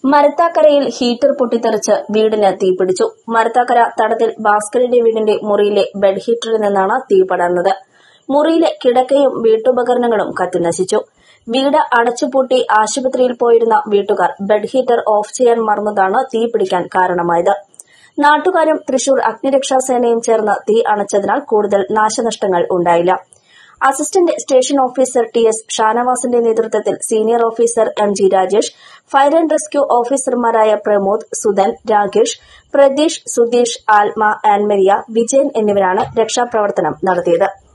മരത്താക്കരയിൽ heater പൊട്ടിത്തെറിച്ച് വീടിന് തീപിടിച്ചു മരത്താക്കര തടത്തിൽ ഭാസ്കരന്റെ വീടിന്റെ മുറിയിലെ ബെഡ് ഹീറ്ററിൽ നിന്നാണ് തീ പടർന്നത് മുറിയിലെ കിടക്കയും വീട്ടുപകരണങ്ങളും കത്തിനശിച്ചു വീട് അടച്ചുപൂട്ടി ആശുപത്രിയിൽ പോയിരുന്ന വീട്ടുകാർ ബെഡ് ഹീറ്റർ ഓഫ് ചെയ്യാൻ മറന്നതാണ് തീ പിടിക്കാൻ കാരണമായത് നാട്ടുകാരും തൃശൂർ അഗ്നിരക്ഷാസേനയും ചേർന്ന് തീ അണച്ചതിനാൽ കൂടുതൽ നാശനഷ്ടങ്ങൾ ഉണ്ടായില്ല assistant station officer T S ഷാനവാസിന്റെ നേതൃത്വത്തിൽ senior officer M G Rajesh fire and rescue ഓഫീസർമാരായ പ്രമോദ് സുധൻ രാകേഷ് പ്രതീഷ് സുധീഷ് ആൽമ ആൻമരിയ വിജയൻ എന്നിവരാണ് രക്ഷാപ്രവർത്തനം നടത്തിയത്